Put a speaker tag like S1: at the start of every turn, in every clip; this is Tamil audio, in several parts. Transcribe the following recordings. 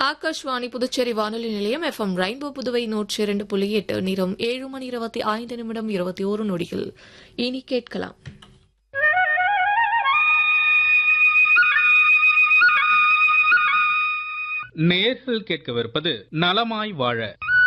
S1: ஆகாஷ்வாணி புதுச்சேரி வானொலி நிலையம் எஃப்எம் ரெயின்போ புதுவை நூற்றி இரண்டு புள்ளி எட்டு நிறம் ஏழு மணி இருபத்தி ஐந்து நிமிடம் இருபத்தி ஓரு நொடிகள் இனி கேட்கலாம்
S2: நேர்கள் கேட்கவிருப்பது நலமாய் வாழ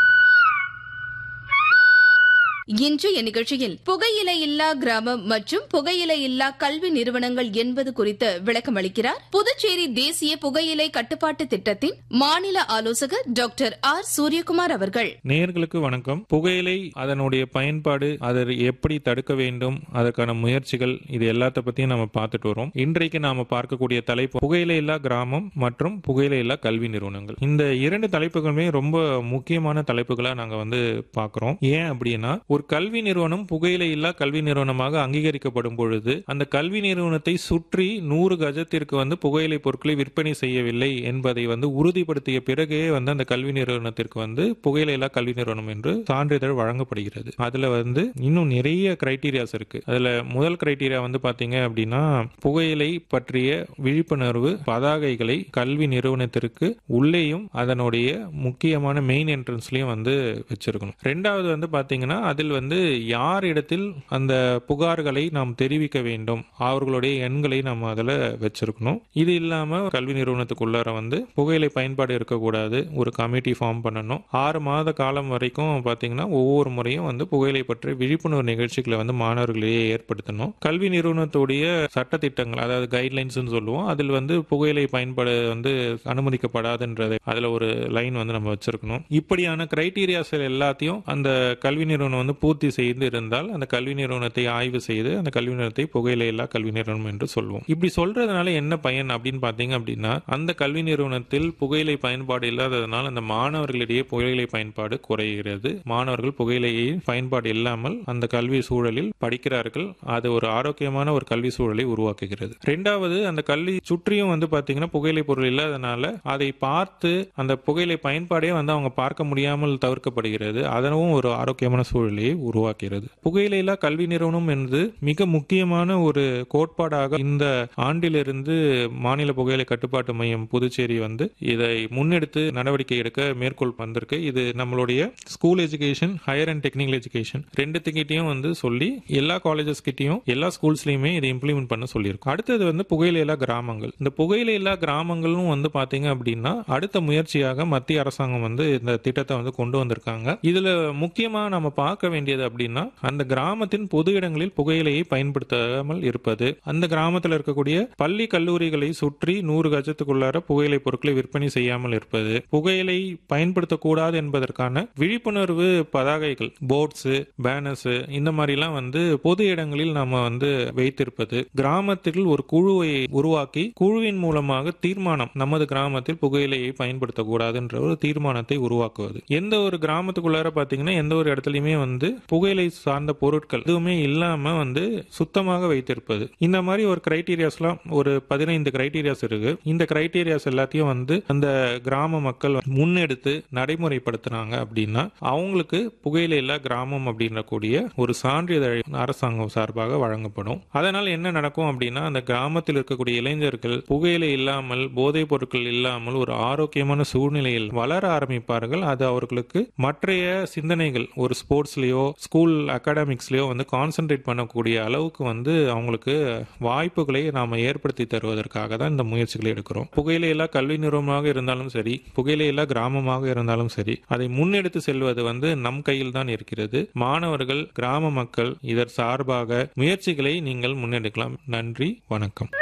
S3: இன்றைய நிகழ்ச்சியில் புகையிலை இல்லா கிராமம் மற்றும் புகையிலை இல்லா கல்வி நிறுவனங்கள் என்பது குறித்து விளக்கம் அளிக்கிறார் புதுச்சேரி தேசிய புகையிலை கட்டுப்பாட்டு திட்டத்தின் மாநில ஆலோசகர் டாக்டர் ஆர் சூரியகுமார் அவர்கள்
S4: நேயர்களுக்கு வணக்கம் புகையிலை அதனுடைய பயன்பாடு அதை எப்படி தடுக்க வேண்டும் அதற்கான முயற்சிகள் இது எல்லாத்த பத்தியும் நம்ம பார்த்துட்டு வரோம் இன்றைக்கு நாம பார்க்கக்கூடிய தலைப்பு புகையிலை இல்லா கிராமம் மற்றும் புகையிலை இல்லா கல்வி நிறுவனங்கள் இந்த இரண்டு தலைப்புகளுமே ரொம்ப முக்கியமான தலைப்புகளா நாங்க வந்து பார்க்கிறோம் ஏன் அப்படின்னா ஒரு கல்வி நிறுவனம் புகையிலை இல்லா கல்வி நிறுவனமாக அங்கீகரிக்கப்படும் பொழுது அந்த கல்வி நிறுவனத்தை சுற்றி நூறு கஜத்திற்கு வந்து புகையிலை பொருட்களை விற்பனை செய்யவில்லை என்பதை வந்து உறுதிப்படுத்திய பிறகே வந்து அந்த கல்வி நிறுவனத்திற்கு வந்து புகையிலை இல்லா கல்வி நிறுவனம் என்று சான்றிதழ் வழங்கப்படுகிறது அதுல வந்து இன்னும் நிறைய கிரைட்டீரியாஸ் இருக்கு அதுல முதல் கிரைட்டீரியா வந்து பாத்தீங்க அப்படின்னா புகையிலை பற்றிய விழிப்புணர்வு பதாகைகளை கல்வி நிறுவனத்திற்கு உள்ளேயும் அதனுடைய முக்கியமான மெயின் என்ட்ரன்ஸ்லயும் வந்து வச்சிருக்கணும் ரெண்டாவது வந்து பாத்தீங்கன்னா அதில் வந்து யார் இடத்தில் அந்த புகார்களை நாம் தெரிவிக்க வேண்டும் அவர்களுடைய எண்களை நம்ம அதில் வச்சிருக்கணும் இது இல்லாம கல்வி நிறுவனத்துக்குள்ளார வந்து புகையிலை பயன்பாடு இருக்கக்கூடாது ஒரு கமிட்டி ஃபார்ம் பண்ணணும் ஆறு மாத காலம் வரைக்கும் பாத்தீங்கன்னா ஒவ்வொரு முறையும் வந்து புகையிலை பற்றி விழிப்புணர்வு நிகழ்ச்சிகளை வந்து மாணவர்களையே ஏற்படுத்தணும் கல்வி நிறுவனத்துடைய சட்டத்திட்டங்கள் அதாவது கைட்லைன்ஸ் சொல்லுவோம் அதில் வந்து புகையிலை பயன்பாடு வந்து அனுமதிக்கப்படாதுன்றது அதுல ஒரு லைன் வந்து நம்ம வச்சிருக்கணும் இப்படியான கிரைட்டீரியாஸ் எல்லாத்தையும் அந்த கல்வி நிறுவனம் வந்து பூர்த்தி செய்து இருந்தால் அந்த கல்வி நிறுவனத்தை ஆய்வு செய்து அந்த கல்வி நிறுவனத்தை புகையிலை இல்லா கல்வி நிறுவனம் என்று சொல்லுவோம் இப்படி சொல்றதுனால என்ன பயன் அப்படின்னு பாத்தீங்க அப்படின்னா அந்த கல்வி நிறுவனத்தில் புகையிலை பயன்பாடு இல்லாததுனால அந்த மாணவர்களிடையே புகையிலை பயன்பாடு குறைகிறது மாணவர்கள் புகையிலையை பயன்பாடு இல்லாமல் அந்த கல்வி சூழலில் படிக்கிறார்கள் அது ஒரு ஆரோக்கியமான ஒரு கல்வி சூழலை உருவாக்குகிறது ரெண்டாவது அந்த கல்வி சுற்றியும் வந்து பாத்தீங்கன்னா புகையிலை பொருள் இல்லாதனால அதை பார்த்து அந்த புகையிலை பயன்பாடே வந்து அவங்க பார்க்க முடியாமல் தவிர்க்கப்படுகிறது அதனவும் ஒரு ஆரோக்கியமான சூழலை உருவாக்குகிறது புகையிலையில்லா கல்வி நிறுவனம் என்று மிக முக்கியமான ஒரு கோட்பாடாக இந்த ஆண்டிலிருந்து மாநில புகையிலை கட்டுப்பாட்டு மையம் புதுச்சேரி வந்து இதை முன்னெடுத்து நடவடிக்கை எடுக்க மேற்கோள் வந்திருக்கு இது நம்மளுடைய school education higher and technical education ரெண்டுத்துக்கிட்டையும் வந்து சொல்லி எல்லா காலேஜஸ் கிட்டையும் எல்லா ஸ்கூல்ஸ்லயுமே இதை இம்ப்ளிமெண்ட் பண்ண சொல்லியிருக்கும் அடுத்தது வந்து புகையிலையில்லா கிராமங்கள் இந்த புகையிலையில்லா கிராமங்களும் வந்து பாத்தீங்க அப்படின்னா அடுத்த முயற்சியாக மத்திய அரசாங்கம் வந்து இந்த திட்டத்தை வந்து கொண்டு வந்திருக்காங்க இதுல முக்கியமா நம்ம பார்க்க வேண்டியது அப்படின்னா அந்த கிராமத்தின் பொது இடங்களில் புகையிலையை பயன்படுத்தாமல் இருப்பது அந்த கிராமத்தில் இருக்கக்கூடிய பள்ளி கல்லூரிகளை சுற்றி நூறு கஜத்துக்குள்ளார புகையிலை பொருட்களை விற்பனை செய்யாமல் இருப்பது புகையிலை பயன்படுத்தக்கூடாது என்பதற்கான விழிப்புணர்வு பதாகைகள் போர்ட்ஸ் பேனர்ஸ் இந்த மாதிரிலாம் வந்து பொது இடங்களில் நாம வந்து வைத்திருப்பது கிராமத்தில் ஒரு குழுவை உருவாக்கி குழுவின் மூலமாக தீர்மானம் நமது கிராமத்தில் புகையிலையை பயன்படுத்தக்கூடாதுன்ற ஒரு தீர்மானத்தை உருவாக்குவது எந்த ஒரு கிராமத்துக்குள்ளார பாத்தீங்கன்னா எந்த ஒரு இடத்துலயுமே வந்து புகையிலை சார்ந்த பொருட்கள் எதுவுமே இல்லாம வந்து சுத்தமாக வைத்திருப்பது இந்த மாதிரி ஒரு கிரைட்டீரியாஸ்லாம் ஒரு பதினைந்து கிரைட்டீரியாஸ் இருக்கு இந்த கிரைட்டீரியாஸ் எல்லாத்தையும் வந்து அந்த கிராம மக்கள் முன்னெடுத்து நடைமுறைப்படுத்தினாங்க அப்படின்னா அவங்களுக்கு புகையிலை இல்லா கிராமம் அப்படின்ற கூடிய ஒரு சான்றிதழ் அரசாங்கம் சார்பாக வழங்கப்படும் அதனால் என்ன நடக்கும் அப்படின்னா அந்த கிராமத்தில் இருக்கக்கூடிய இளைஞர்கள் புகையிலை இல்லாமல் போதைப் பொருட்கள் இல்லாமல் ஒரு ஆரோக்கியமான சூழ்நிலையில் வளர ஆரம்பிப்பார்கள் அது அவர்களுக்கு மற்றைய சிந்தனைகள் ஒரு ஸ்போர்ட்ஸ்லயோ ஸ்கூல் அகாடமிக்ஸ்லயோ வந்து கான்சென்ட்ரேட் பண்ணக்கூடிய அளவுக்கு வந்து அவங்களுக்கு வாய்ப்புகளை நாம ஏற்படுத்தி தருவதற்காக தான் இந்த முயற்சிகளை எடுக்கிறோம் புகையிலையில்லா கல்வி நிறுவனமாக இருந்தாலும் சரி புகையிலையில்லா கிராமமாக இருந்தாலும் சரி அதை முன்னெடுத்து செல்வது வந்து நம் கையில் தான் இருக்கிறது மாணவர்கள் கிராம மக்கள் இதர் சார்பாக முயற்சிகளை நீங்கள் முன்னெடுக்கலாம் நன்றி வணக்கம்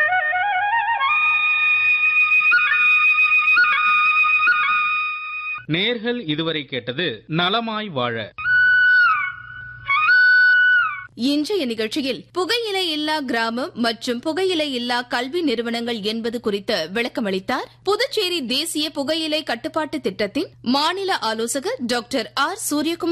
S2: நேர்கள் இதுவரை கேட்டது நலமாய் வாழ
S3: இன்றைய நிகழ்ச்சியில் புகையிலை இல்லா கிராமம் மற்றும் புகையிலை இல்லா கல்வி நிறுவனங்கள் என்பது குறித்து விளக்கமளித்தார் புதுச்சேரி தேசிய புகையிலை கட்டுப்பாட்டு திட்டத்தின் மாநில ஆலோசகர் டாக்டர் ஆர் சூரியகுமார்